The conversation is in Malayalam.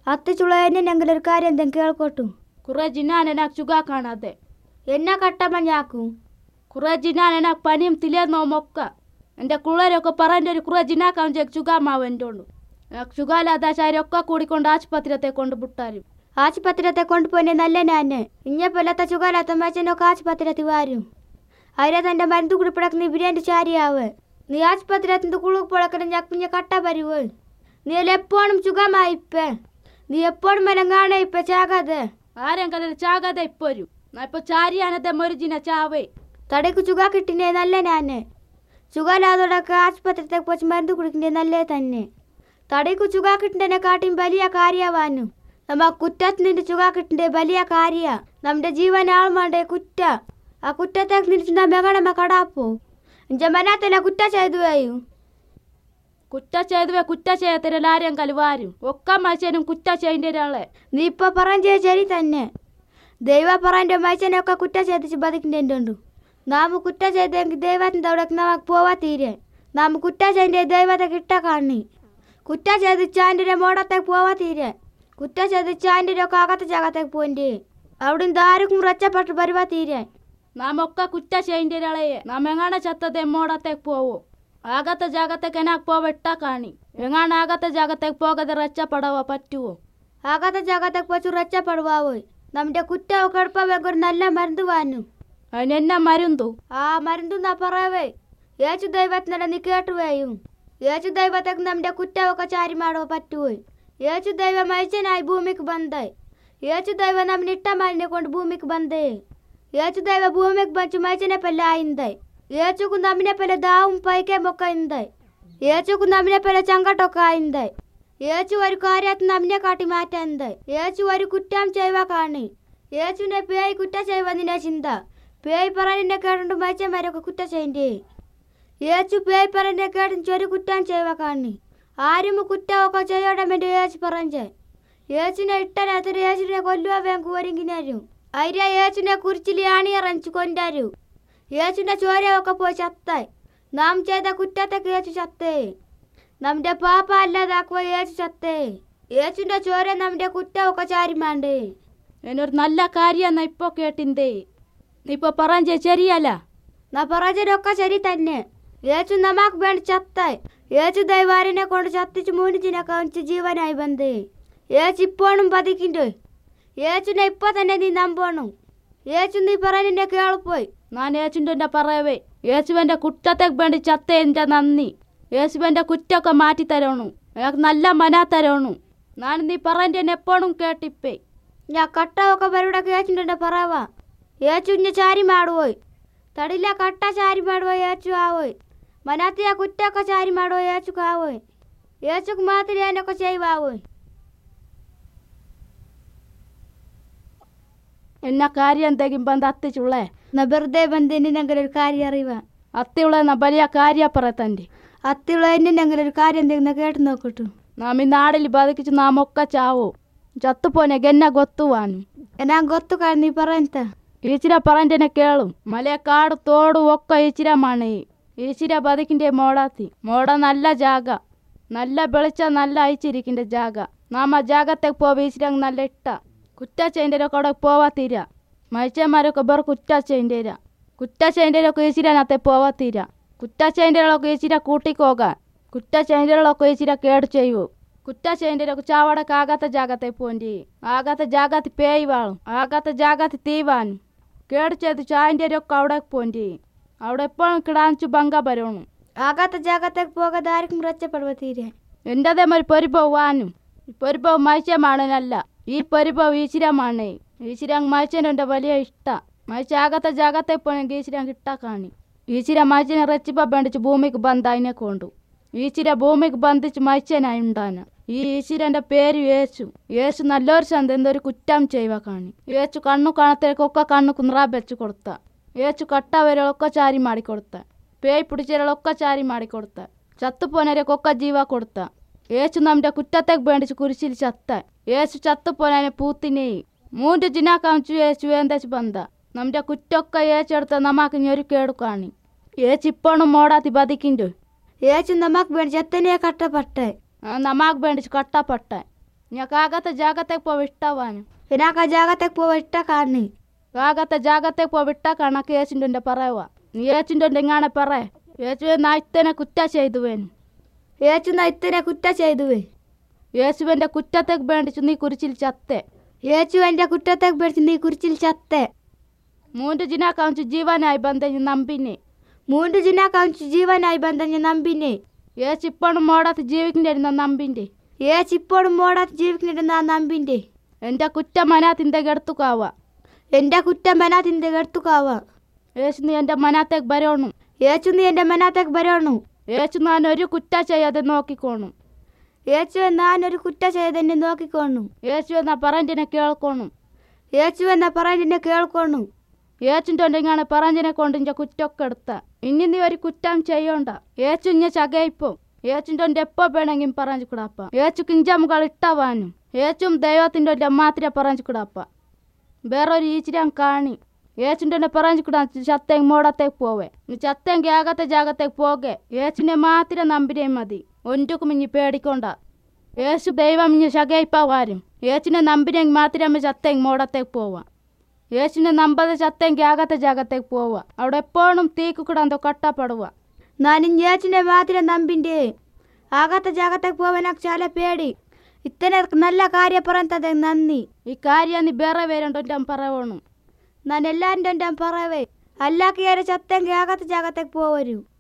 അത്തച്ചുള്ള എന്നെങ്കിലും ഒരു കാര്യം എന്തെങ്കിലും കേൾക്കോട്ടു കുറെ ജിനാനെ నాకు ചുഗാ കാണാതെ എന്നാ കട്ടമ്മ ഞാക്കും കുറെ ജിനാനെ నాకు പനിയും തിലേന്നോ మొక్క എൻ്റെ കുള്ളരൊക്കെ പറഞ്ഞ ഒരു കുറെ ജിനാക്കാൻ ചെക്ക് ചുഗാമാവ് എൻ്റെ ഉണ്ട് నాకు ചുഗാലാദാശാരൊക്കെ കൂടിക്കൊണ്ട് ആശുപത്രിയത്തെ കൊണ്ട് വിട്ടാരും ആശുപത്രിയത്തെ കൊണ്ടുപോയി നല്ല ഞാന് ഇഞ്ഞപ്പൊല്ലാത്ത ചുകാലാത്ത മച്ചനൊക്കെ ആശുപത്രിയത്തിൽ വരും അവരെ തന്റെ മരുന്ന് കുടിപ്പിടക്കുന്ന ബിരിയാണി ചാരിയാവ് നീ ആശുപത്രിയത്തിന്റെ കുളുക്ക് പുഴക്കണ ഞക്കുഞ്ഞ കട്ട വരുവ് നീ എപ്പോഴും സുഖമായിപ്പേ നീ എപ്പോഴും മരം കാണേ ഇപ്പൊ ചാകാതെ ആരെങ്കിലും ചാകാതെ ഇപ്പൊ വരും ഞാൻ ഇപ്പൊ ചാരിയാനത്തെ മൊരിജിന ചാവേ തടയ്ക്ക് ചുക കിട്ടിനെ നല്ല ഞാന് ചുകാലാതോടൊക്കെ ആശുപത്രിയത്തെ പോച്ച് മരുന്ന് കുടിക്കണ്ടേ നല്ലേ തന്നെ തടയ്ക്ക് ചുക കിട്ടുന്നതിനെ കാട്ടിയും വലിയ കാര്യവാനും നമ്മ കുറ്റത്തിന് ചുക കിട്ടണ്ടേ വലിയ കാര്യ നമ്മുടെ ജീവൻ ആൾമാണ്ടേ കുറ്റ ആ കുറ്റത്തെ നിന്നിട്ട് മെഗണമ കടാപ്പോ ഇഞ്ച മനാത്തല്ല കുറ്റ ചെയ്തു വേയും കുറ്റ ചെയ്തുവേ കുറ്റ ചെയ്യത്തില്ല ആരെയും കലുവാരും ഒക്കെ മനുഷ്യനും കുറ്റ ചെയ്യേണ്ട ഒരാളെ നീ ഇപ്പൊ പറഞ്ഞ ശരി തന്നെ ദൈവ പറയന്റെ മനുഷ്യനൊക്കെ കുറ്റ ചെയ്തിച്ച് ബതിക്കണ്ടു നാം കുറ്റ ചെയ്തെങ്കിൽ ദൈവത്തിന്റെ അവിടെ നമുക്ക് പോവാ തീരെ നാം കുറ്റ ചെയ്തേ ദൈവത്തെ കിട്ട കാണി കുറ്റ ചെയ്ത് ചാൻ്റെ മോടത്തേക്ക് പോവാ തീരെ കുറ്റ ചെയ്ത് ചാൻ്റെ ഒക്കെ അകത്ത് ജാഗത്തേക്ക് പോയിൻ്റെ അവിടുന്ന് ആർക്കും രക്ഷപ്പെട്ട് വരുവാ തീരെ നാം ഒക്കെ കുറ്റ ചെയ്യേണ്ട ഒരാളെ നാം എങ്ങാണ് ചത്തത് എമ്മോടത്തേക്ക് പോവോ ആകത്തെ ജാഗത്തേക്ക് എനാക്ക് പോവ ഇട്ടാ കാണി എങ്ങാണ് ആകത്തെ ജാഗത്തേക്ക് പോകാതെ രക്ഷപ്പെടവോ പറ്റുവോ അകത്തെ ജാഗത്തേക്ക് പോച്ചു രക്ഷപ്പെടുവാവോ നമ്മുടെ കുറ്റമൊക്കെ എടുപ്പാവേക്ക് ഒരു നല്ല മരുന്ന് വാനും അതിനെന്നാ മരുന്തു ആ മരുന്നാ പറയവേ യേശു ദൈവത്തിനല്ല നീ കേട്ടുവേയും യേശു ദൈവത്തേക്ക് നമ്മുടെ കുറ്റമൊക്കെ ചാരി മാടോ പറ്റുപോയി യേശു ദൈവ മനുഷ്യനായി ഭൂമിക്ക് ബന്ധായി യേശു ദൈവ നമ്മുടെ ഇട്ടമാലിനെ കൊണ്ട് ഭൂമിക്ക് ബന്ധേ യേശു ദൈവ ഭൂമിക്ക് ബഞ്ചു മനുഷ്യനെ പല്ല ആയിന്തായി യേശുക്ക് നമ്മിനെ പല ദാവും പൈക്കേമൊക്കെ ഇന്തായി യേശുക്ക് നമ്മിനെ പല ചങ്കട്ടൊക്കെ ആയിന്തായി യേശു ഒരു കാര്യത്തിൽ നമ്മിനെ കാട്ടി മാറ്റാൻ എന്തായി യേശു ഒരു കുറ്റം ചെയ്യുക കാണി യേശുവിനെ പേയ് കുറ്റ ചെയ്യുക നിന്നെ ചിന്ത പേയ് പറയുന്ന കേട്ടുണ്ട് മനുഷ്യന്മാരൊക്കെ കുറ്റ ചെയ്യണ്ടേ യേശു പേയ് പറയുന്ന കേട്ടും ചൊരു കുറ്റം ചെയ്യുക കാണി ആരും കുറ്റമൊക്കെ ചെയ്യോടെ വേണ്ടി യേശു പറഞ്ഞേ യേശുവിനെ ഇട്ടരാത്രി യേശുവിനെ കൊല്ലുക വേങ്കു ഒരുങ്ങിനാരും അരിയ യേശുവിനെ കുറിച്ചിൽ അണിയറഞ്ചു കൊണ്ടാരു യേശുവിന്റെ ചോരയൊക്കെ പോയി ചത്തായി നാം ചെയ്ത കുറ്റത്തൊക്കെ യേശു ചത്തേ നമ്മുടെ പാപ്പ അല്ലാതാക്കുക യേശു ചത്തേ യേശുവിന്റെ ചോര നമ്മുടെ കുറ്റമൊക്കെ ചാരിമാണ്ടേ എന്നൊരു നല്ല കാര്യം ഇപ്പൊ കേട്ടിന്തേ നീ ഇപ്പൊ പറഞ്ഞ ശരിയല്ല നാ പറഞ്ഞതൊക്കെ ശരി തന്നെ യേശു നമുക്ക് വേണ്ടി ചത്തായി യേശു ദൈവാരിനെ കൊണ്ട് ചത്തിച്ച് മൂന്നിച്ചിനെ കാണിച്ച് ജീവനായി വന്നേ യേശു ഇപ്പോഴും പതിക്കുണ്ട് യേശുനെ ഇപ്പൊ തന്നെ നീ നമ്പണം യേശു നീ പറയുന്നതിന്റെ കേൾപ്പോയി ഞാൻ യേശുൻ്റെ പറയവേ യേശുവിൻ്റെ കുറ്റത്തേക്ക് വേണ്ടി ചത്ത എൻ്റെ നന്ദി യേശുവിൻ്റെ കുറ്റമൊക്കെ മാറ്റി തരണു എനിക്ക് നല്ല മന തരണു ഞാൻ നീ പറഞ്ഞ എപ്പോഴും കേട്ടിപ്പേ ഞാൻ കട്ടൊക്കെ വരുടെ യേശുൻ്റെ പറവാ യേശു ഇഞ്ഞ ചാരി മാടുപോയി തടില്ല കട്ട ചാരി മാടുവോ യേശു ആവോയ് മനാത്തിയ കുറ്റൊക്കെ ചാരി മാടുവോ യേശു ആവോയ് യേശുക്ക് മാത്രമേ അതിനൊക്കെ ചെയ്യുവാവോയ് എന്നെ കാര്യം എന്തെങ്കിലും ബന്ധ അത്തിച്ചുള്ളേ എന്നാ വെറുതെ ബന്ധിനെങ്കിലും ഒരു കാര്യം അറിയുക അത്തിയുള്ള എന്നാ വലിയ കാര്യ പറയത്തൻ്റെ അത്തിയുള്ള എന്നെങ്കിലും ഒരു കാര്യം എന്തെങ്കിലും കേട്ട് നോക്കട്ടു നാം ഈ നാടിൽ ബതിക്കിച്ച് നാം ഒക്കെ ചാവോ ചത്തുപോനെ ഗന്ന ಗೊತ್ತುവാനും എന്നാ ಗೊತ್ತು ಕಾಳ್ ನೀ പറയಂತ ഈച്ചിര പറഞ്ഞെന്നെ കേളും മലയ കാട് തോടും ഒക്കെ ഈച്ചിര മണേ ഈച്ചിര ബതിക്കിൻ്റെ മോടാത്തി മോട നല്ല ജാഗ നല്ല വെളിച്ച നല്ല അയച്ചിരിക്കിൻ്റെ ജാഗ നാം ആ ജാഗത്തേക്ക് പോവ ഈച്ചിര നല്ല ഇട്ട കുറ്റ ചെയ്യേണ്ടവരൊക്കെ അവിടെ പോവാ തീര മനുഷ്യന്മാരൊക്കെ വേറെ കുറ്റ ചെയ്യേണ്ടര കുറ്റ ചെയ്യേണ്ടവരൊക്കെ ഈച്ചിരനകത്തെ പോവാ തീര കുറ്റ ചെയ്യേണ്ടവരൊക്കെ ഈച്ചിര കൂട്ടിക്കോകാൻ കുറ്റ ചെയ്യേണ്ടവരൊക്കെ ഈച്ചിര കേട് ചെയ്യൂ കുറ്റ ചെയ്യേണ്ടവരൊക്കെ ചാവടക്ക് ആകാത്ത ജാഗത്തെ പോണ്ടി ആകാത്ത ജാഗത്ത് പേയ് വാളും ആകാത്ത ജാഗത്ത് തീവാനും കേട് ചെയ്ത് ചായൻ്റെയൊക്കെ അവിടെ പോണ്ടി അവിടെ എപ്പോഴും കിടാനിച്ച് ബങ്ക വരണം ആകാത്ത ജാഗത്തേക്ക് പോകാതെ ആർക്കും രക്ഷപ്പെടുക തീരെ എൻ്റെതേ ഒരു പരിഭവാനും ഈ പരിഭവം മത്സ്യമാണല്ല ഈ പരിഭവം ഈശ്വരമാണ് ഈശ്വര മത്സ്യനുണ്ട് വലിയ ഇഷ്ട മത്സ്യ ആകാത്ത ജാഗത്തെ പോണെങ്കിൽ ഈശ്വര കിട്ടാ കാണി ഈശ്വര മത്സ്യനെ റച്ചിപ്പ ബന്ധിച്ച് ഭൂമിക്ക് ബന്ധതിനെ കൊണ്ടു ഈശ്വര ഭൂമിക്ക് ബന്ധിച്ച് മത്സ്യനായി ഉണ്ടാന ഈ ഈശ്വരന്റെ പേര് യേശു യേശു നല്ലൊരു ചന്ത എന്തൊരു കുറ്റം ചെയ്യുക കാണി യേശു കണ്ണു കാണത്തേക്കൊക്കെ കണ്ണു കുന്നറ വെച്ച് കൊടുത്ത യേശു കട്ട വരളൊക്കെ ചാരി മാടിക്കൊടുത്ത പേയ് പിടിച്ചവരളൊക്കെ ചാരി മാടിക്കൊടുത്ത ചത്തുപോനവരൊക്കെ ജീവ കൊടുത്ത യേശു നമ്മുടെ കുറ്റത്തേക്ക് വേണ്ടിച്ച് കുരിശിൽ ചത്ത യേശു ചത്തുപോനെ പൂത്തിനെ മൂന്ന് ജിനാ കാണിച്ചു യേശു എന്താച്ച് ബന്ധ നമ്മുടെ കുറ്റൊക്കെ യേശു എടുത്ത നമുക്ക് ഞൊരു കേടു കാണി യേശു ഇപ്പോഴും മോടാത്തി ബതിക്കിൻ്റെ യേശു നമുക്ക് വേണ്ടി ചെത്തനെ കട്ടപ്പെട്ടെ നമാക്ക് വേണ്ടിച്ച് കട്ടപ്പെട്ട ഞാൻ കാകത്തെ ജാഗത്തേക്ക് പോ വിട്ടവാനും എനിക്ക് ആ ജാഗത്തേക്ക് പോവാൻ ഇഷ്ട കാണി കാകത്തെ ജാഗത്തേക്ക് പോ വിട്ട കണക്ക് ഏച്ചിൻ്റെ പറയുക നീ ഏച്ചിൻ്റെ ഇങ്ങനെ പറ യേശുവെ നായ്ത്തനെ കുറ്റ ചെയ്തു വേൻ യേച്ചു ഇത്തനെ കുറ്റ ചെയ്തുവേ യേശുവിൻ്റെ കുറ്റത്തേക്ക് വേണ്ടിച്ചു നീ കുരിച്ചിൽ ചത്തേ യേച്ചു എൻ്റെ കുറ്റത്തേക്ക് പിടിച്ച് നീ കുറിച്ചിൽ ചത്തേ മൂന്ന് ജിനാക്കാഞ്ചു ജീവനായി ബന്ധഞ്ഞ് നമ്പിനെ മൂന്ന് ജിനാ കാണിച്ചു ജീവനായി ബന്ധഞ്ഞ നമ്പിനെ യേശു ഇപ്പോഴും മോടത്ത് ജീവിക്കുന്നിരുന്ന നമ്പിൻ്റെ യേച്ചു ഇപ്പോഴും മോടാത്ത് ജീവിക്കുന്നുണ്ടെന്ന ആ നമ്പിൻ്റെ എൻ്റെ കുറ്റം മനാത്തിൻ്റെ എടുത്തുക്കാവ എൻ്റെ കുറ്റം മനാത്തിൻ്റെ എടുത്തുക്കാവാ യേശു നീ എൻ്റെ മനാത്തേക്ക് വരണു യേച്ചു നീ എൻ്റെ മനാത്തേക്ക് വരണു യേശു ഞാൻ ഒരു കുറ്റ ചെയ്യാതെ നോക്കിക്കോണു യേച്ചു ഞാനൊരു കുറ്റ ചെയ്തെന്നെ നോക്കിക്കോണു യേശു എന്നാ പറഞ്ഞിനെ കേൾക്കോണു യേച്ചു എന്ന പറയുന്നതിനെ കേൾക്കോണു ഏച്ചിൻ്റെ ഇങ്ങനെ പറഞ്ഞതിനെ കൊണ്ട് ഇഞ്ച കുറ്റമൊക്കെ എടുത്ത ഇനി നീ ഒരു കുറ്റം ചെയ്യണ്ട ഏച്ചു ഇഞ്ഞ ചകയിപ്പോ ഏച്ചിൻ്റെ എപ്പോ വേണമെങ്കിലും പറഞ്ഞു കൂടാപ്പ ഏച്ചു കിഞ്ചമുകൾ ഇട്ടവാനും ഏച്ചും ദൈവത്തിൻ്റെ മാത്രമേ പറഞ്ഞു കൂടാപ്പ വേറൊരു ഈച്ചിരാൻ കാണി ഏച്ചിൻ്റെ പറഞ്ഞു കൂടാ ചത്തേക്ക് മോടത്തേക്ക് പോവേ നീ ചത്തേക്ക് ആകത്തെ ജാഗത്തേക്ക് പോകെ ഏച്ചിനെ മാത്രം നമ്പിരേ മതി ഒൻറ്റുക്കും ഇനി പേടിക്കൊണ്ട യേശു ദൈവം ഇനി ശകയിപ്പാവാരും ഏച്ചിനെ നമ്പിനെങ്കിൽ മാത്രമേ ചത്തേക്ക് മോടത്തേക്ക് പോവാം യേശുവിനെ നമ്പത് ചത്തെങ്കിൽ ആകത്തെ ജാഗത്തേക്ക് പോവുക അവിടെ എപ്പോഴും തീക്ക് കൂടെ എന്തോ കട്ടപ്പെടുക ഞാൻ യേച്ചിനെ മാത്രം നമ്പിൻ്റെ ആകാത്ത ജാഗത്തേക്ക് പോവാൻ എനിക്ക് చాలా പേടി ഇത്തനെ നല്ല കാര്യം പറയുന്നത് നന്ദി ഈ കാര്യം നീ വേറെ വേരുണ്ടോ ഞാൻ പറയണം ഞാൻ എല്ലാവരുടെ പറവേ അല്ലാക്കിയാരെ ചത്തെങ്കിൽ ആകാത്ത ജാഗത്തേക്ക് പോവരൂ